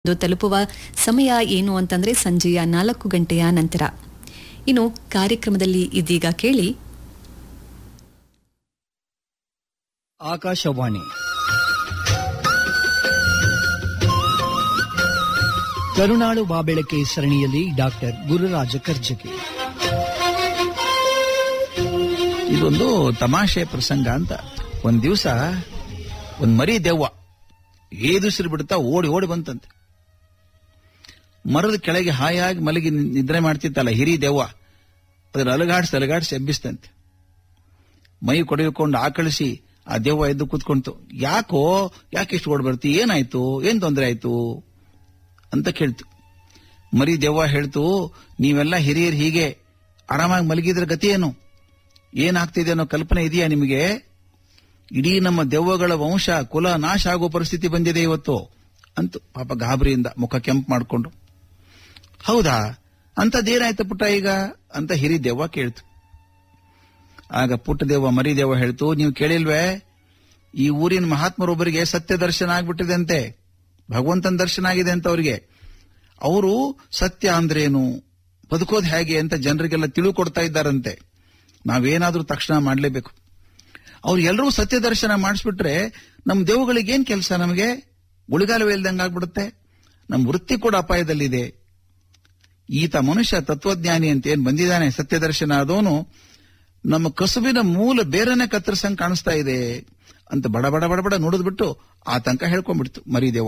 ಇದು ತಲುಪುವ ಸಮಯ ಏನು ಅಂತಂದ್ರೆ ಸಂಜೆಯ ನಾಲ್ಕು ಗಂಟೆಯ ನಂತರ ಇನ್ನು ಕಾರ್ಯಕ್ರಮದಲ್ಲಿ ಇದೀಗ ಕೇಳಿ ಆಕಾಶವಾಣಿ ಕರುನಾಡು ಬಾಬೆಳಕೆ ಸರಣಿಯಲ್ಲಿ ಡಾಕ್ಟರ್ ಗುರುರಾಜ ಕರ್ಜಗಿ ಇದೊಂದು ತಮಾಷೆ ಪ್ರಸಂಗ ಅಂತ ಒಂದ್ ದಿವಸ ಒಂದ್ ಮರಿ ದೆವ್ವ ಏದುಸಿರು ಬಿಡ್ತಾ ಓಡಿ ಓಡಿ ಬಂತಂತೆ ಮರದ ಕೆಳಗೆ ಹಾಯಾಗಿ ಮಲಗಿ ನಿದ್ರೆ ಮಾಡ್ತಿತ್ತಲ್ಲ ಹಿರಿ ದೆವ್ವ ಅದ್ರ ಅಲಗಾಡ್ಸಿ ಅಲಗಾಡ್ಸಿ ಎಬ್ಬಿಸ್ತಂತೆ ಮೈ ಕೊಡೆದುಕೊಂಡು ಆಕಳಿಸಿ ಆ ದೆವ್ವ ಎದ್ದು ಕೂತ್ಕೊಂತು ಯಾಕೋ ಯಾಕೆ ಇಷ್ಟು ಓಡ್ ಬರ್ತಿ ಏನಾಯ್ತು ಏನ್ ತೊಂದರೆ ಆಯ್ತು ಅಂತ ಕೇಳ್ತು ಮರಿ ದೆವ್ವ ಹೇಳ್ತು ನೀವೆಲ್ಲ ಹಿರಿಯರು ಹೀಗೆ ಆರಾಮಾಗಿ ಮಲಗಿದ್ರ ಗತಿ ಏನು ಏನಾಗ್ತಿದೆ ಅನ್ನೋ ಕಲ್ಪನೆ ಇದೆಯಾ ನಿಮಗೆ ಇಡೀ ನಮ್ಮ ದೆವ್ವಗಳ ವಂಶ ಕುಲ ನಾಶ ಆಗೋ ಪರಿಸ್ಥಿತಿ ಬಂದಿದೆ ಇವತ್ತು ಅಂತು ಪಾಪ ಗಾಬರಿಯಿಂದ ಮುಖ ಕೆಂಪು ಮಾಡಿಕೊಂಡು ಹೌದಾ ಅಂತದ್ದೇನಾಯ್ತು ಪುಟ್ಟ ಈಗ ಅಂತ ಹಿರಿ ದೆವ್ವ ಕೇಳ್ತು ಆಗ ಪುಟ್ಟ ದೆವ್ವ ಮರಿ ದೆವ್ವ ಹೇಳ್ತು ನೀವು ಕೇಳಿಲ್ವೇ ಈ ಊರಿನ ಮಹಾತ್ಮರೊಬ್ಬರಿಗೆ ಸತ್ಯ ದರ್ಶನ ಆಗ್ಬಿಟ್ಟಿದೆ ಅಂತೆ ಭಗವಂತನ ದರ್ಶನ ಆಗಿದೆ ಅಂತ ಅವರಿಗೆ ಅವರು ಸತ್ಯ ಅಂದ್ರೇನು ಬದುಕೋದು ಹೇಗೆ ಅಂತ ಜನರಿಗೆಲ್ಲ ತಿಳುಕೊಡ್ತಾ ಇದ್ದಾರಂತೆ ನಾವೇನಾದ್ರೂ ತಕ್ಷಣ ಮಾಡಲೇಬೇಕು ಅವ್ರು ಎಲ್ಲರೂ ಸತ್ಯ ದರ್ಶನ ಮಾಡಿಸ್ಬಿಟ್ರೆ ನಮ್ಮ ದೇವುಗಳಿಗೆ ಏನ್ ಕೆಲಸ ನಮಗೆ ಉಳಿಗಾಲವೇ ಇಲ್ದಂಗೆ ಆಗ್ಬಿಡುತ್ತೆ ನಮ್ಮ ವೃತ್ತಿ ಕೂಡ ಅಪಾಯದಲ್ಲಿದೆ ಈತ ಮನುಷ್ಯ ತತ್ವಜ್ಞಾನಿ ಅಂತ ಏನ್ ಬಂದಿದ್ದಾನೆ ಸತ್ಯ ದರ್ಶನ ಆದವನು ನಮ್ಮ ಕಸುಬಿನ ಮೂಲ ಬೇರೆನೆ ಕತ್ತರಿಸಂಗ್ ಕಾಣಿಸ್ತಾ ಇದೆ ಅಂತ ಬಡ ಬಡ ಬಡ ಬಡ ನುಡಿದ್ಬಿಟ್ಟು ಆತಂಕ ಹೇಳ್ಕೊಂಡ್ಬಿಡ್ತು ಮರಿದೇವ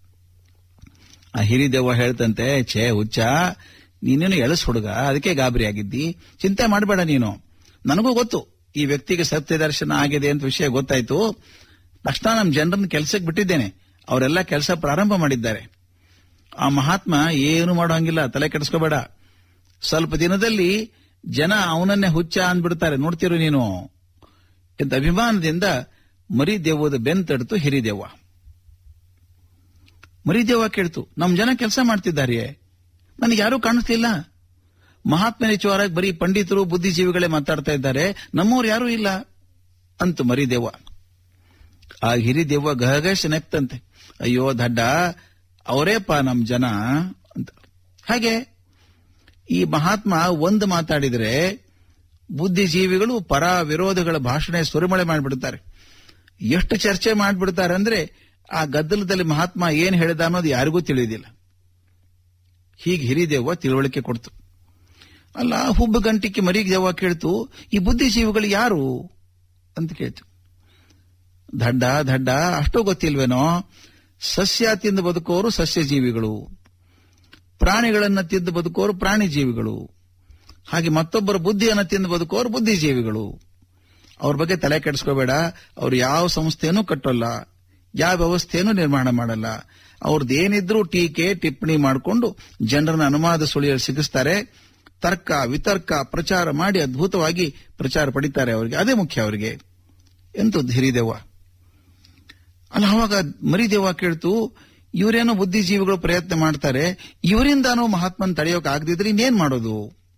ಆ ಹಿರಿದೇವ ಹೇಳ್ತಂತೆ ಛೇ ಹುಚ್ಚ ನೀನೇನು ಎಳಸ್ ಹುಡುಗ ಅದಕ್ಕೆ ಗಾಬರಿ ಆಗಿದ್ದಿ ಚಿಂತೆ ಮಾಡಬೇಡ ನೀನು ನನಗೂ ಗೊತ್ತು ಈ ವ್ಯಕ್ತಿಗೆ ಸತ್ಯ ದರ್ಶನ ಆಗಿದೆ ಅಂತ ವಿಷಯ ಗೊತ್ತಾಯ್ತು ತಕ್ಷಣ ನಮ್ಮ ಜನರನ್ನ ಕೆಲಸಕ್ಕೆ ಬಿಟ್ಟಿದ್ದೇನೆ ಅವರೆಲ್ಲ ಕೆಲಸ ಪ್ರಾರಂಭ ಮಾಡಿದ್ದಾರೆ ಆ ಮಹಾತ್ಮ ಏನು ಮಾಡೋ ಹಂಗಿಲ್ಲ ತಲೆ ಕೆಡಿಸ್ಕೋಬೇಡ ಸ್ವಲ್ಪ ದಿನದಲ್ಲಿ ಜನ ಅವನನ್ನೇ ಹುಚ್ಚ ಅಂದ್ಬಿಡ್ತಾರೆ ನೋಡ್ತಿರು ನೀನು ಎಂತ ಅಭಿಮಾನದಿಂದ ಮರಿದೇವದ ಬೆನ್ ತಡ್ತು ಹಿರಿದೇವ ಮರಿದೇವ ಕೇಳ್ತು ನಮ್ ಜನ ಕೆಲಸ ಮಾಡ್ತಿದ್ದಾರೆ ನನಗೆ ಯಾರೂ ಕಾಣಿಸ್ಲಿಲ್ಲ ಮಹಾತ್ಮ ನಿಚವಾರಾಗಿ ಬರೀ ಪಂಡಿತರು ಬುದ್ಧಿಜೀವಿಗಳೇ ಮಾತಾಡ್ತಾ ಇದ್ದಾರೆ ನಮ್ಮವ್ರು ಯಾರೂ ಇಲ್ಲ ಅಂತು ಮರಿದೇವ ಆ ಹಿರಿದೇವ ಗಹಗಶ ನೆಕ್ತಂತೆ ಅಯ್ಯೋ ದಡ್ಡ ಅವರೇಪ ನಮ್ ಜನ ಅಂತ ಹಾಗೆ ಈ ಮಹಾತ್ಮ ಒಂದು ಮಾತಾಡಿದ್ರೆ ಬುದ್ಧಿಜೀವಿಗಳು ಪರ ವಿರೋಧಗಳ ಭಾಷಣ ಸುರಿಮಳೆ ಮಾಡಿಬಿಡ್ತಾರೆ ಎಷ್ಟು ಚರ್ಚೆ ಮಾಡಿಬಿಡ್ತಾರೆ ಅಂದ್ರೆ ಆ ಗದ್ದಲದಲ್ಲಿ ಮಹಾತ್ಮ ಏನ್ ಹೇಳಿದ ಅನ್ನೋದು ಯಾರಿಗೂ ತಿಳಿಯೋದಿಲ್ಲ ಹೀಗೆ ಹಿರಿದೇವ ತಿಳುವಳಿಕೆ ಕೊಡ್ತು ಅಲ್ಲ ಹುಬ್ಬು ಗಂಟಿಕ್ಕೆ ಮರಿಗೆ ದೇವ ಕೇಳ್ತು ಈ ಬುದ್ಧಿಜೀವಿಗಳು ಯಾರು ಅಂತ ಕೇಳ್ತು ದಡ್ಡ ದಡ್ಡ ಅಷ್ಟೋ ಗೊತ್ತಿಲ್ವೇನೋ ಸಸ್ಯ ತಿಂದು ಬದುಕೋರು ಸಸ್ಯ ಜೀವಿಗಳು ಪ್ರಾಣಿಗಳನ್ನ ತಿಂದು ಬದುಕೋರು ಪ್ರಾಣಿ ಜೀವಿಗಳು ಹಾಗೆ ಮತ್ತೊಬ್ಬರ ಬುದ್ಧಿಯನ್ನ ತಿಂದು ಬದುಕೋರು ಬುದ್ಧಿಜೀವಿಗಳು ಅವ್ರ ಬಗ್ಗೆ ತಲೆ ಕೆಡಿಸ್ಕೋಬೇಡ ಅವ್ರು ಯಾವ ಸಂಸ್ಥೆನೂ ಕಟ್ಟೋಲ್ಲ ಯಾವ ವ್ಯವಸ್ಥೆನೂ ನಿರ್ಮಾಣ ಮಾಡಲ್ಲ ಅವ್ರದ್ದು ಏನಿದ್ರೂ ಟೀಕೆ ಟಿಪ್ಪಣಿ ಮಾಡಿಕೊಂಡು ಜನರನ್ನ ಅನುಮಾನದ ಸುಳಿಯಲ್ಲಿ ಸಿಗಿಸ್ತಾರೆ ತರ್ಕ ವಿತರ್ಕ ಪ್ರಚಾರ ಮಾಡಿ ಅದ್ಭುತವಾಗಿ ಪ್ರಚಾರ ಪಡಿತಾರೆ ಅವರಿಗೆ ಅದೇ ಮುಖ್ಯ ಅವರಿಗೆ ಎಂತದ್ದು ಹಿರಿದೇವ ಅಲ್ಲ ಅವಾಗ ಮರಿದೇವ ಕೇಳ್ತು ಇವರೇನೋ ಬುದ್ಧಿಜೀವಿಗಳು ಪ್ರಯತ್ನ ಮಾಡ್ತಾರೆ ಇವರಿಂದಾನೋ ಮಹಾತ್ಮನ್ ತಡೆಯೋಕೆ ಆಗದಿದ್ರೆ ಇನ್ನೇನ್ ಮಾಡೋದು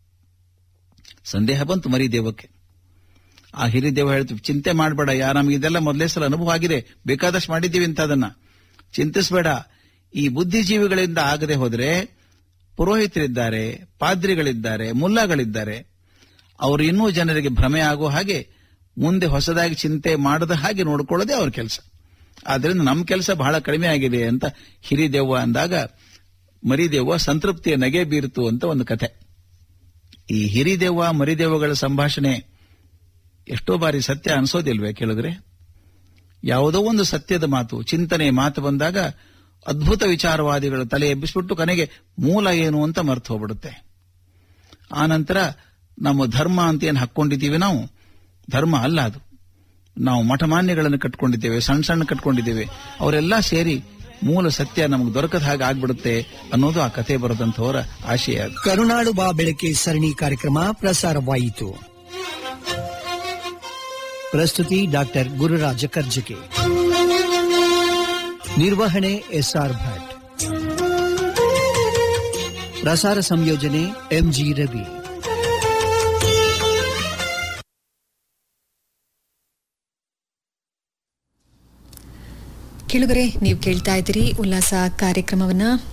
ಸಂದೇಹ ಬಂತು ಮರಿದೇವಕ್ಕೆ ಆ ಹಿರಿದೇವ ಹೇಳ್ತು ಚಿಂತೆ ಮಾಡಬೇಡ ಯಾ ನಮ್ಗೆ ಇದೆಲ್ಲ ಮೊದಲೇ ಸಲ ಅನುಭವ ಆಗಿದೆ ಬೇಕಾದಷ್ಟು ಮಾಡಿದ್ದೀವಿ ಅಂತ ಅದನ್ನ ಚಿಂತಿಸಬೇಡ ಈ ಬುದ್ಧಿಜೀವಿಗಳಿಂದ ಆಗದೆ ಹೋದ್ರೆ ಪುರೋಹಿತರಿದ್ದಾರೆ ಪಾದ್ರಿಗಳಿದ್ದಾರೆ ಮುಲ್ಲಾಗಳಿದ್ದಾರೆ ಅವರು ಇನ್ನೂ ಜನರಿಗೆ ಭ್ರಮೆ ಆಗೋ ಹಾಗೆ ಮುಂದೆ ಹೊಸದಾಗಿ ಚಿಂತೆ ಮಾಡದ ಹಾಗೆ ನೋಡ್ಕೊಳ್ಳೋದೇ ಅವ್ರ ಕೆಲಸ ಆದ್ರಿಂದ ನಮ್ಮ ಕೆಲಸ ಬಹಳ ಕಡಿಮೆ ಆಗಿದೆ ಅಂತ ಹಿರಿದೆವ್ವ ಅಂದಾಗ ಮರಿದೆವ್ವ ಸಂತೃಪ್ತಿಯ ನಗೆ ಬೀರ್ತು ಅಂತ ಒಂದು ಕಥೆ ಈ ಹಿರಿದೆವ್ವ ಮರಿದೆವ್ವಗಳ ಸಂಭಾಷಣೆ ಎಷ್ಟೋ ಬಾರಿ ಸತ್ಯ ಅನ್ಸೋದಿಲ್ವೇ ಕೇಳಿದ್ರೆ ಯಾವುದೋ ಒಂದು ಸತ್ಯದ ಮಾತು ಚಿಂತನೆ ಮಾತು ಬಂದಾಗ ಅದ್ಭುತ ವಿಚಾರವಾದಿಗಳು ತಲೆ ಎಬ್ಬಿಸ್ಬಿಟ್ಟು ಕೊನೆಗೆ ಮೂಲ ಏನು ಅಂತ ಮರ್ತು ಹೋಗ್ಬಿಡುತ್ತೆ ಆನಂತರ ನಮ್ಮ ಧರ್ಮ ಅಂತ ಏನು ಹಾಕೊಂಡಿದ್ದೀವಿ ನಾವು ಧರ್ಮ ಅಲ್ಲ ಅದು ನಾವು ಮಠಮಾನ್ಯಗಳನ್ನು ಕಟ್ಕೊಂಡಿದ್ದೇವೆ ಸಣ್ಣ ಸಣ್ಣ ಕಟ್ಕೊಂಡಿದ್ದೇವೆ ಅವರೆಲ್ಲ ಸೇರಿ ಮೂಲ ಸತ್ಯ ನಮಗೆ ದೊರಕದ ಹಾಗೆ ಆಗ್ಬಿಡುತ್ತೆ ಅನ್ನೋದು ಆ ಕಥೆ ಬರೋದಂಥವರ ಆಶಯ ಕರುನಾಡು ಬಾ ಬೆಳಕೆ ಸರಣಿ ಕಾರ್ಯಕ್ರಮ ಪ್ರಸಾರವಾಯಿತು ಪ್ರಸ್ತುತಿ ಡಾಕ್ಟರ್ ಗುರುರಾಜ ಕರ್ಜಗೆ ನಿರ್ವಹಣೆ ಎಸ್ಆರ್ ಭಟ್ ಪ್ರಸಾರ ಸಂಯೋಜನೆ ಎಂಜಿ ರವಿ ಕೇಳುಗರೆ ನೀವು ಕೇಳ್ತಾ ಇದ್ದೀರಿ ಉಲ್ಲಾಸ ಕಾರ್ಯಕ್ರಮವನ್ನ